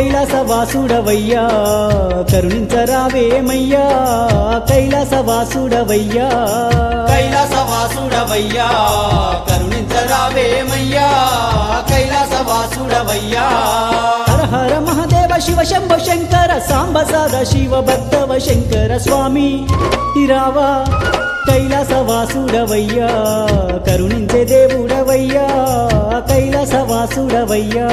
కైలాసవాసుడవయ్యా కరుణించరావేమయ్యా కైలాసవాసుడవయ్యా కైలాసవాసుడవయ్యా కరుణించరావేమయ్యా కైలాసవాసుడవయ్యా హర హర మహదేవ శివ శంభ శంకర సాంబ సద శివ భక్తవ శంకర స్వామి ఇరావా కైలాసవాసుడవయ్యా కరుణించే దేవుడవయ్యా కైలాసవాసుడవయ్యా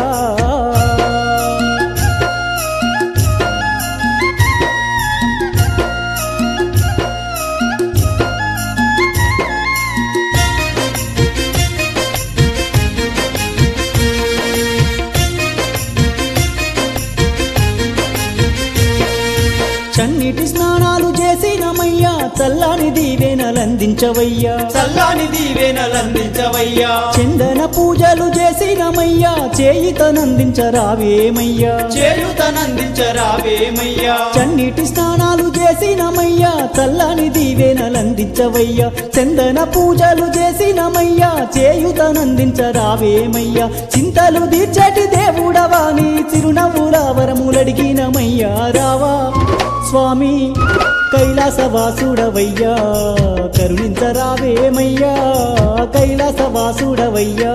చన్నిటి స్నానాలు చేసినమయ్యా చల్లని దీవెనలందించవయ్యా చల్లాని దీవెనలందించవయ్యా చందన పూజలు చేసినమయ్యా చేయితనందించరావేమయ్యా చేయుతనందించరావేమయ్యా చన్నిటి స్నానాలు చేసినమయ్యా చల్లని దీవెనలందించవయ్యా చందన పూజలు చేసినమయ్యా చేయుతనందించరావేమయ్యా చింతలు తీర్చటి దేవుడవా నీ చిరునవ్వుల వరములడిగినమయ్యా రావా స్వామి కైలాసవాసుడవయ్యా కరుణించరావేమయ్యా కైలాసవాసుడవయ్యా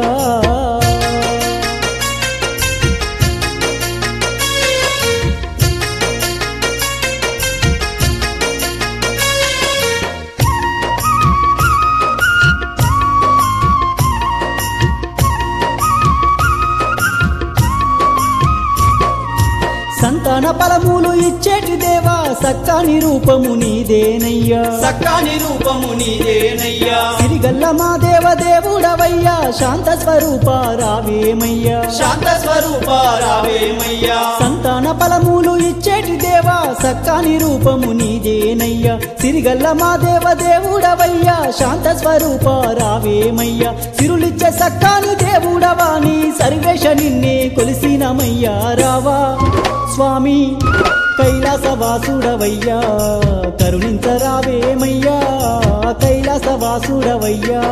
సంతాన ఫలములు ఇచ్చేటి దేవా సక్కాని రూపము నీదేనయ్యా సక్కాని రూపము నీదేనయ్యా సిరిగల్ల మా దేవ దేవుడవయ్యా శాంత స్వరూప రావేమయ్యా శాంత స్వరూప రావేమయ్యా సంతాన ఫలములు ఇచ్చేటి దేవా సక్కాని రూపము నీదేనయ్యా సిరిగల్ల మా దేవ దేవుడవయ్యా శాంత స్వరూప రావేమయ్యా సిరులిచ్చే సక్కాని దేవుడవా నీ సర్వేశ నిన్నే కొలిసినమయ్యా రావా స్వామి కైలాసవాసుడవయ్యా కరుణించరావేమయ్యా కైలాసవాసుడవయ్యా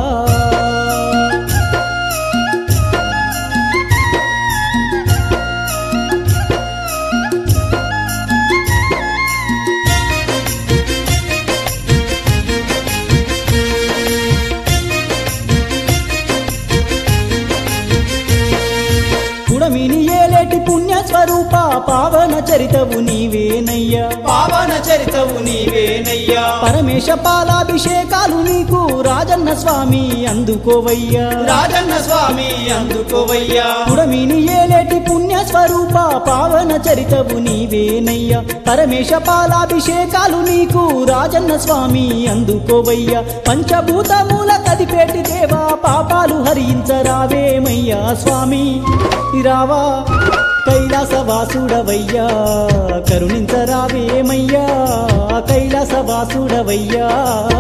కుడమిని ఏలేటి పుణ్య స్వరూప పావన చరితవు నీవేనయ్యా పావన చరితవు నీవేనయ్యా పరమేశ పాలాభిషేకాలు నీకు రాజన్న స్వామి అందుకోవయ్యా రాజన్న స్వామి అందుకోవయ్యా కుడమిని ఏలేటి పుణ్య స్వరూప పావన చరితవు నీవేనయ్యా పరమేశ పాలాభిషేకాలు నీకు రాజన్న స్వామి అందుకోవయ్యా పంచభూతమూల కదిపేటి దేవా పాపాలు హరించరావేమయ్యా స్వామి రావా కైలాసవాసుడవయ్యా కరుణించరావేమయ్యా కైలాసవాసుడవయ్యా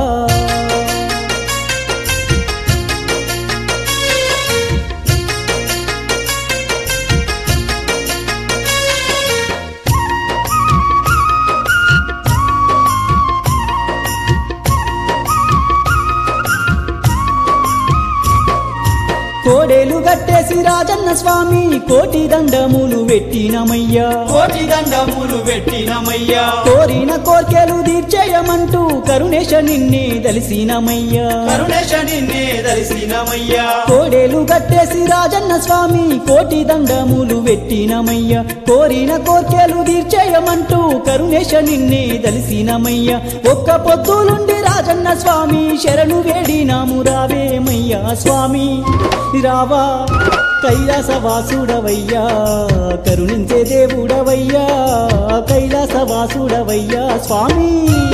కోడేలు గట్టేసి రాజన్న స్వామి కోటి దండములు పెట్టినమయ్యా కోటి దండములు పెట్టినమయ్యా కోరిన కోర్కెలు తీర్చేయమంటూ కరుణేశ నిన్నే దలిసినమయ్యా కరుణేశ నిన్నే దర్శినమయ్యా కోడేలు గట్టేసి రాజన్న స్వామి కోటి దండములు పెట్టినమయ్యా కోరిన కోర్కెలు తీర్చేయమంటూ కరుణేశ నిన్నే దలిసినమయ్యా ఒక్క పొద్దులుండి రాజన్న స్వామి శరణు వేడినాము రావేమయ్యా స్వామి రావా కైలాసవాసుడవయ్యా కరుణించే దేవుడవయ్యా కైలాసవాసుడవయ్యా స్వామి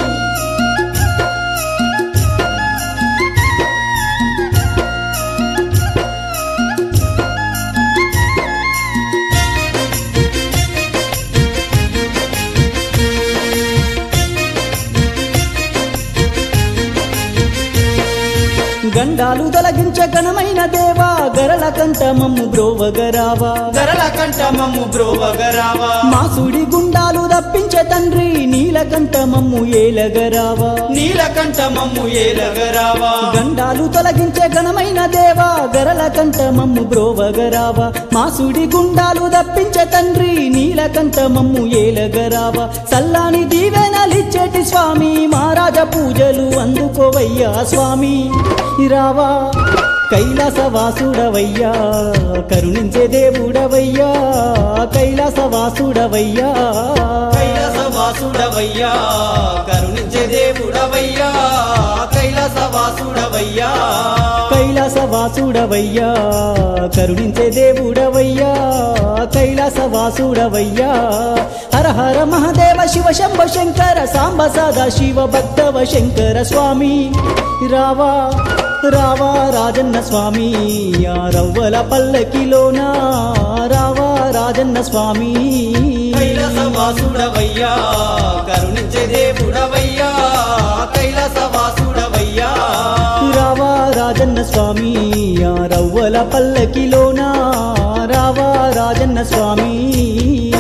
గండాలు తొలగించ గణమైన దేవా గరల కంట మమ్ము బ్రోవగరావా ధరల కంట మమ్ము బ్రోవగరావా మాసుడి గుండాలు తప్పించే తండ్రి నీలకంఠ మమ్ము ఏలగరావా నీలకంఠ మమ్ము ఏలగరావా గండాలు తొలగించే ఘనమైన దేవా గరల కంట మమ్ము బ్రోవగరావా మా సుడి గుండాలు దప్పించే తండ్రి నీలకంఠ మమ్ము ఏలగరావా సల్లాని దీవెనలిచ్చేటి స్వామి మహారాజ పూజలు అందుకోవయ్యా స్వామి రావా కైలాసవాసుడవయ్యా కరుణించే దేవుడవయ్యా కైలాసవాసుడవయ్యా కైలాసవాసుడవయ్యా కరుణించే దేవుడవయ్యా కైలాసవాసుడవయ్యా కైలాసవాసుడవయ్యా కరుణించే దేవుడవయ్యా కైలాసవాసుడవయ్యా హర హర మహదేవ శివ శంభ శంకర సాంబ సదా శివ భక్తవ శంకర స్వామి రావా రావా రాజన్న స్వామి ఆ రవ్వల పల్లకిలోనా రావా రాజన్న స్వామి కైలాసవాసుడవయ్యా కరుణించే దేవుడవయ్యా కైలాసవాసుడవయ్యా రావా రాజన్న స్వామి ఆ రవ్వల పల్లకిలోనా రావా రాజన్న స్వామి